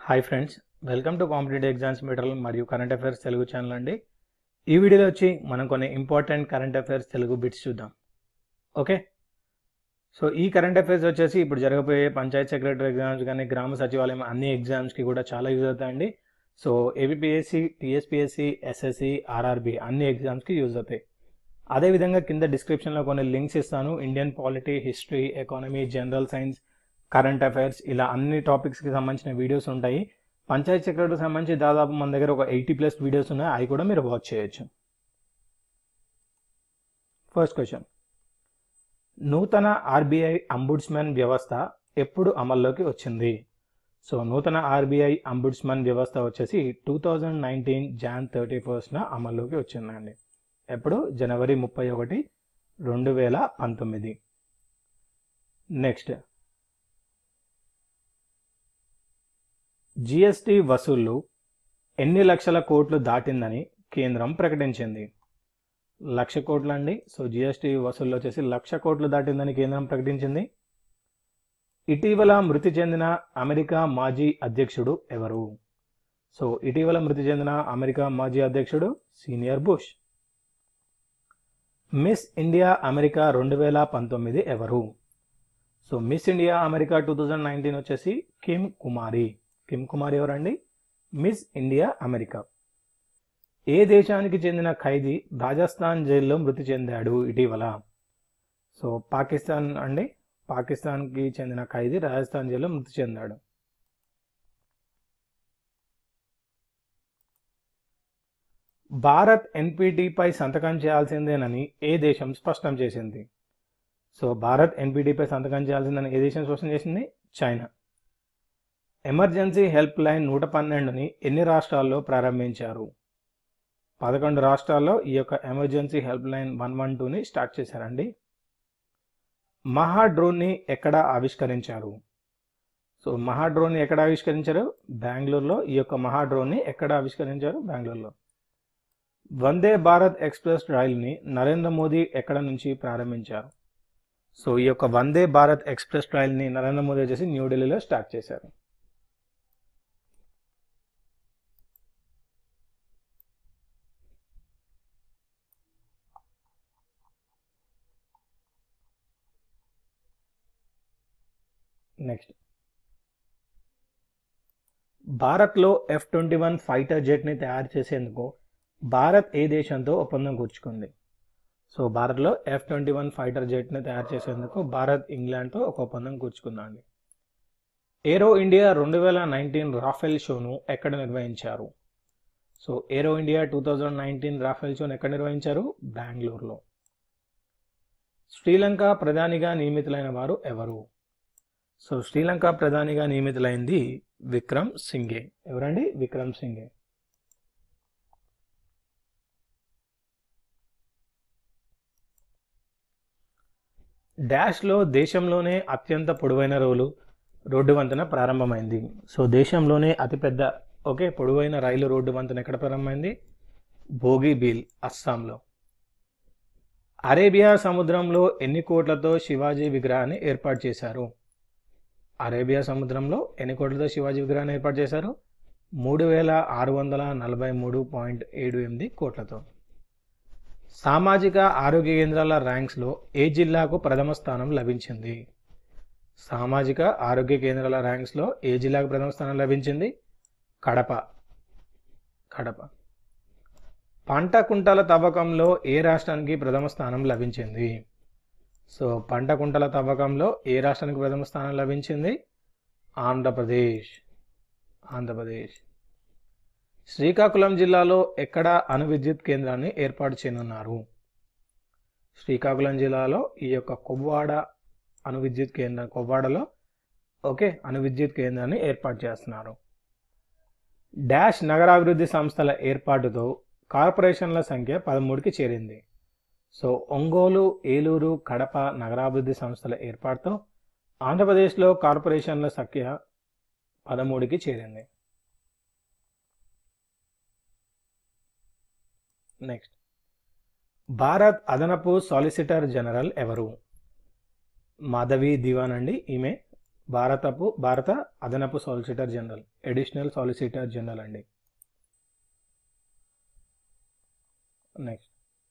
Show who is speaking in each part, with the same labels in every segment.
Speaker 1: hi friends welcome to competitive exams material మరియు current affairs Telugu channel అండి ఈ వీడియోలో వచ్చి మనం కొన్ని important current affairs Telugu bits చూద్దాం ఓకే సో ఈ కరెంట్ అఫైర్స్ వచ్చేసి ఇప్పుడు జరగబోయే పంచాయత్ సెక్రటరీ ఎగ్జామ్స్ కానీ గ్రామ సచివాలయం అన్ని ఎగ్జామ్స్కి కూడా చాలా యూజ్ అవుతాయండి so APPSC TSPSC SSC RRB అన్ని ఎగ్జామ్స్కి యూజ్ అవుతాయి అదేవిధంగా కింద డిస్క్రిప్షన్లో కొన్ని లింక్స్ ఇస్తాను Indian polity history economy general science current affairs ఇలా అన్ని టాపిక్స్కి సంబంధించిన వీడియోస్ ఉంటాయి పంచాయత్ సెక్రటరీకి సంబంధించి దాదాపు మన దగ్గర ఒక ఎయిటీ ప్లస్ వీడియోస్ ఉన్నాయి అవి కూడా మీరు వాచ్ చేయొచ్చు ఫస్ట్ క్వశ్చన్ నూతన ఆర్బీఐ అంబుడ్స్మెన్ వ్యవస్థ ఎప్పుడు అమల్లోకి వచ్చింది సో నూతన ఆర్బీఐ అంబుడ్స్మెన్ వ్యవస్థ వచ్చేసి two thousand nineteen Jan thirty ఫస్ట్న అమల్లోకి వచ్చిందండి ఎప్పుడు జనవరి ముప్పై ఒకటి రెండు వేల పంతొమ్మిది నెక్స్ట్ జిఎస్టి వసూళ్లు ఎన్ని లక్షల కోట్లు దాటిందని కేంద్రం ప్రకటించింది లక్ష కోట్లు అండి సో జిఎస్టి వసూళ్ళు వచ్చేసి లక్ష కోట్లు దాటిందని కేంద్రం ప్రకటించింది ఇటీవల మృతి చెందిన అమెరికా మాజీ అధ్యక్షుడు ఎవరు సో ఇటీవల మృతి చెందిన అమెరికా మాజీ అధ్యక్షుడు senior Bush miss India America రెండు వేల పంతొమ్మిది ఎవరు so miss India America two thousand nineteen వచ్చేసి కిమ్ కుమారి కిమ్ కుమార్ ఎవరండి మిస్ ఇండియా అమెరికా ఏ దేశానికి చెందిన ఖైదీ రాజస్థాన్ జైల్లో మృతి చెందాడు ఇటీవల సో పాకిస్తాన్ అండి పాకిస్తాన్కి చెందిన ఖైదీ రాజస్థాన్ జైల్లో మృతి చెందాడు భారత్ ఎన్పిటిపై సంతకం చేయాల్సిందేనని ఏ దేశం స్పష్టం చేసింది సో భారత్ ఎన్పిటిపై సంతకం చేయాల్సిందని ఏ దేశం స్పష్టం చేసింది చైనా ఎమర్జెన్సీ హెల్ప్ లైన్ నూట పన్నెండుని ఎన్ని రాష్ట్రాల్లో ప్రారంభించారు పదకొండు రాష్ట్రాల్లో ఈ యొక్క emergency help line one one టూని స్టార్ట్ చేశారండి మహా డ్రోన్ని ఎక్కడ ఆవిష్కరించారు సో మహా డ్రోన్ని ఎక్కడ ఆవిష్కరించారు బెంగళూరులో ఈ యొక్క మహా డ్రోన్ని ఎక్కడ ఆవిష్కరించారు బెంగళూరులో వందే భారత్ ఎక్స్ప్రెస్ రైలుని నరేంద్ర మోదీ ఎక్కడ నుంచి ప్రారంభించారు సో ఈ యొక్క వందే భారత్ ఎక్స్ప్రెస్ రైల్ని నరేంద్ర మోదీ వచ్చేసి న్యూఢిల్లీలో స్టార్ట్ చేశారు నెక్స్ట్ భారత్లో ఎఫ్ ట్వంటీ వన్ ఫైటర్ జెట్ని తయారు చేసేందుకు భారత్ ఏ దేశంతో ఒప్పందం కూర్చుకుంది సో భారత్లో ఎఫ్ ట్వంటీ వన్ ఫైటర్ జెట్ని తయారు చేసేందుకు భారత్ ఇంగ్లాండ్తో ఒక ఒప్పందం కూర్చుకుందండి ఏరో ఇండియా రెండు వేల నైన్టీన్ రాఫెల్ షోను ఎక్కడ నిర్వహించారు so aero India two thousand nineteen Rafale షోను ఎక్కడ నిర్వహించారు బెంగళూరులో శ్రీలంక ప్రధానిగా నియమితులైన వారు ఎవరు సో శ్రీలంక ప్రధానిగా నియమితులైంది విక్రమ్ సింఘే ఎవరండి విక్రమ్ సింఘే డాష్లో దేశంలోనే అత్యంత పొడవైన రోలు రోడ్డు వంతెన ప్రారంభమైంది సో దేశంలోనే అతిపెద్ద ఓకే పొడవైన రైలు రోడ్డు వంతెన ఎక్కడ ప్రారంభమైంది భోగిబీల్ అస్సాంలో అరేబియా సముద్రంలో ఎన్ని కోట్లతో శివాజీ విగ్రహాన్ని ఏర్పాటు చేశారు అరేబియా సముద్రంలో ఎన్ని కోట్లతో శివాజీ విగ్రహాన్ని ఏర్పాటు చేశారు మూడు వేల ఆరు వందల నలభై మూడు పాయింట్ ఏడు ఎనిమిది కోట్లతో సామాజిక ఆరోగ్య కేంద్రాల ర్యాంక్స్లో ఏ జిల్లాకు ప్రథమ స్థానం లభించింది సామాజిక ఆరోగ్య కేంద్రాల ర్యాంక్స్లో ఏ జిల్లాకు ప్రథమ స్థానం లభించింది కడప కడప పంట కుంటల తవ్వకంలో ఏ రాష్ట్రానికి ప్రథమ స్థానం లభించింది సో పంట కుంటల తవ్వకంలో ఏ రాష్ట్రానికి ప్రథమ స్థానం లభించింది ఆంధ్రప్రదేశ్ ఆంధ్రప్రదేశ్ శ్రీకాకుళం జిల్లాలో ఎక్కడ అణు విద్యుత్ కేంద్రాన్ని ఏర్పాటు చేయనున్నారు శ్రీకాకుళం జిల్లాలో ఈ యొక్క కొవ్వాడ అణు విద్యుత్ కేంద్రం కొవ్వాడలో ఓకే అణు విద్యుత్ కేంద్రాన్ని ఏర్పాటు చేస్తున్నారు డాష్ నగరాభివృద్ధి సంస్థల ఏర్పాటుతో కార్పొరేషన్ల సంఖ్య పదమూడుకి చేరింది సో ఒంగోలు ఏలూరు కడప నగరాభివృద్ధి సంస్థల ఏర్పాటుతో ఆంధ్రప్రదేశ్లో కార్పొరేషన్ల సంఖ్య పదమూడుకి చేరింది నెక్స్ట్ భారత్ అదనపు సాలిసిటర్ జనరల్ ఎవరు మాధవి దివాన్ అండి ఈమె భారతపు భారత అదనపు solicitor general additional solicitor general అండి నెక్స్ట్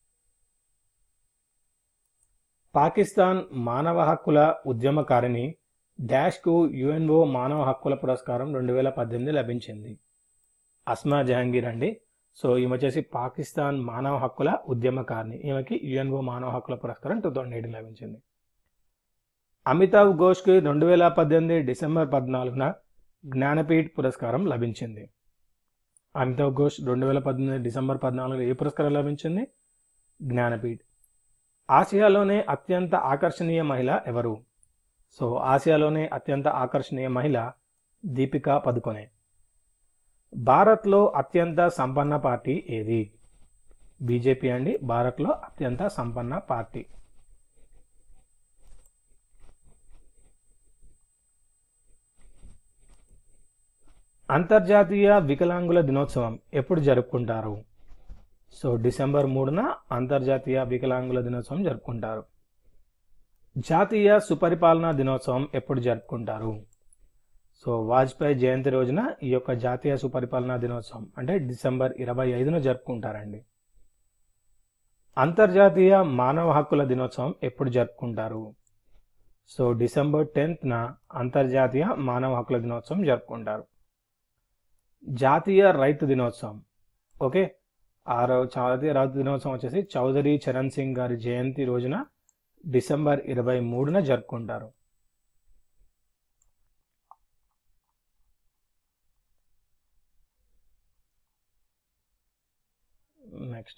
Speaker 1: పాకిస్తాన్ మానవ హక్కుల ఉద్యమకారిణి డాష్కు యుఎన్ఓ మానవ హక్కుల పురస్కారం రెండు వేల పద్దెనిమిది లభించింది అస్మా జహాంగీర్ అండి సో ఈమె వచ్చేసి పాకిస్తాన్ మానవ హక్కుల ఉద్యమకారిణి ఈమెకి యుఎన్ఓ మానవ హక్కుల పురస్కారం టూ థౌజండ్ ఎయిటీన్ లభించింది అమితాబ్ ఘోష్కి రెండు వేల పద్దెనిమిది డిసెంబర్ పద్నాలుగున జ్ఞానపీఠ్ పురస్కారం లభించింది అమితాబ్ ఘోష్ రెండు వేల పద్దెనిమిది డిసెంబర్ పద్నాలుగులో ఏ పురస్కారం లభించింది జ్ఞానపీఠ్ ఆసియాలోనే అత్యంత ఆకర్షణీయ మహిళ ఎవరు సో ఆసియాలోనే అత్యంత ఆకర్షణీయ మహిళ దీపికా పదుకొనే భారత్లో అత్యంత సంపన్న పార్టీ ఏది బీజేపీ అండి భారత్లో అత్యంత సంపన్న పార్టీ అంతర్జాతీయ వికలాంగుల దినోత్సవం ఎప్పుడు జరుపుకుంటారు సో డిసెంబర్ మూడున అంతర్జాతీయ వికలాంగుల దినోత్సవం జరుపుకుంటారు జాతీయ సుపరిపాలనా దినోత్సవం ఎప్పుడు జరుపుకుంటారు సో వాజ్పేయి జయంతి రోజున ఈ యొక్క జాతీయ సుపరిపాలనా దినోత్సవం అంటే డిసెంబర్ ఇరవై ఐదున జరుపుకుంటారండి అంతర్జాతీయ మానవ హక్కుల దినోత్సవం ఎప్పుడు జరుపుకుంటారు సో డిసెంబర్ టెన్త్న అంతర్జాతీయ మానవ హక్కుల దినోత్సవం జరుపుకుంటారు జాతీయ రైతు దినోత్సవం ఓకే ఆ రోజు జాతీయ రైతు దినోత్సవం వచ్చేసి చౌదరి చరణ్ సింగ్ గారి జయంతి రోజున డిసెంబర్ ఇరవై మూడున జరుపుకుంటారు నెక్స్ట్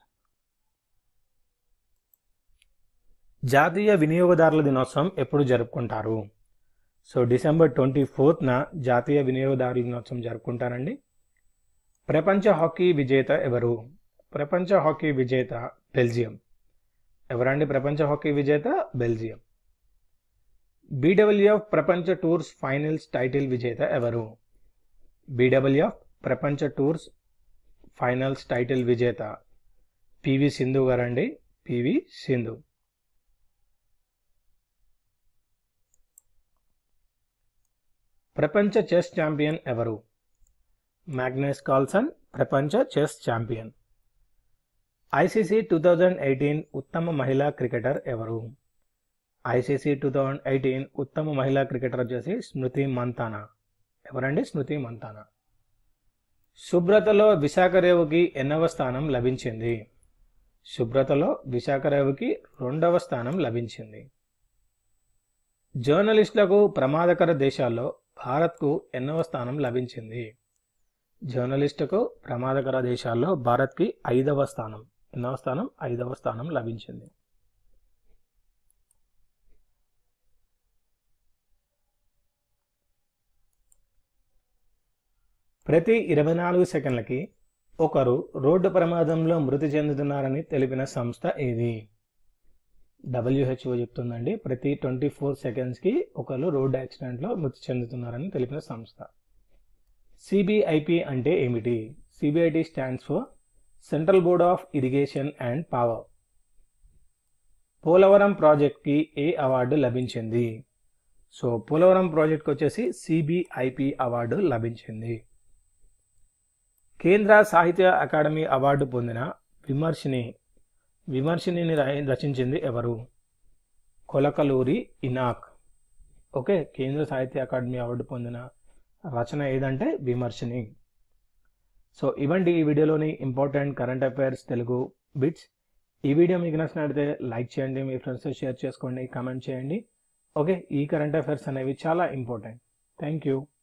Speaker 1: జాతీయ వినియోగదారుల దినోత్సవం ఎప్పుడు జరుపుకుంటారు సో డిసెంబర్ ట్వంటీ ఫోర్త్న జాతీయ వినియోగదారుల దినోత్సవం జరుపుకుంటారండి ప్రపంచ హాకీ విజేత ఎవరు ప్రపంచ హాకీ విజేత బెల్జియం ఎవరండి ప్రపంచ హాకీ విజేత బెల్జియం బీడబ్ల్యూఎఫ్ ప్రపంచ టూర్స్ ఫైనల్స్ టైటిల్ విజేత ఎవరు బీడబ్ల్యూఎఫ్ ప్రపంచ టూర్స్ ఫైనల్స్ టైటిల్ విజేత పివి సింధు గారండి పివి సింధు ప్రపంచ చెస్ ఛాంపియన్ ఎవరు మ్యాగ్నస్ కార్ల్సన్ ప్రపంచ chess champion ICC two thousand eighteen ఉత్తమ మహిళా క్రికెటర్ ఎవరు ఐసీసీ టూ థౌజండ్ ఎయిటీన్ ఉత్తమ మహిళా క్రికెటర్ వచ్చేసి స్మృతి మంతానా ఎవరండి స్మృతి మంతానా శుభ్రతలో విశాఖ రేవుకి ఎన్నవ స్థానం లభించింది శుభ్రతలో విశాఖ రేవుకి రెండవ స్థానం లభించింది జర్నలిస్టులకు ప్రమాదకర దేశాల్లో భారత్కు ఎన్నవ స్థానం లభించింది జర్నలిస్టుకు ప్రమాదకర దేశాల్లో భారత్కి ఐదవ స్థానం ఎన్నవ స్థానం ఐదవ స్థానం లభించింది ప్రతి ఇరవై నాలుగు సెకండ్లకి ఒకరు రోడ్డు ప్రమాదంలో మృతి చెందుతున్నారని తెలిపిన సంస్థ ఏది డబ్ల్యూహెచ్ఓ చెప్తుందండి ప్రతి ట్వంటీ ఫోర్ సెకండ్స్కి ఒకరు రోడ్డు యాక్సిడెంట్లో మృతి చెందుతున్నారని తెలిపిన సంస్థ సిబిఐపి అంటే ఏమిటి CBIT stands for central board of irrigation and power Polavaram ప్రాజెక్ట్కి ఏ అవార్డు లభించింది సో పోలవరం ప్రాజెక్ట్కి వచ్చేసి సిబిఐపి అవార్డు లభించింది కేంద్ర సాహిత్య అకాడమీ అవార్డు పొందిన విమర్శిని విమర్శినిని రచించింది ఎవరు కొలకలూరి ఇనాక్ ఓకే కేంద్ర సాహిత్య అకాడమీ అవార్డు పొందిన రచన ఏదంటే విమర్శిని సో ఇవండి ఈ వీడియోలోని important current affairs Telugu bits ఈ వీడియో మీకు నచ్చినట్లయితే లైక్ చేయండి మీ ఫ్రెండ్స్తో షేర్ చేసుకోండి కామెంట్ చేయండి ఓకే ఈ కరెంట్ అఫైర్స్ అనేవి చాలా ఇంపార్టెంట్ థ్యాంక్ యూ